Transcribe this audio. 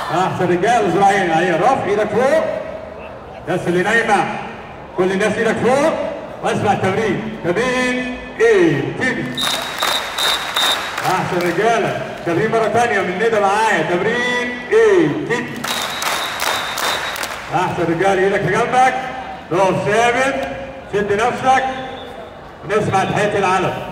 احسن رجال زراعين اهي رفع ايدك فوق الناس اللي نايمه كل الناس ايدك فوق واسمع التمرين تمرين ايه تيجي احسن رجاله تمرين مره ثانيه من ندى معايا تمرين ايه تيجي احسن رجال ايدك في جنبك اقف ثابت شد نفسك ونسمع تحيه العلم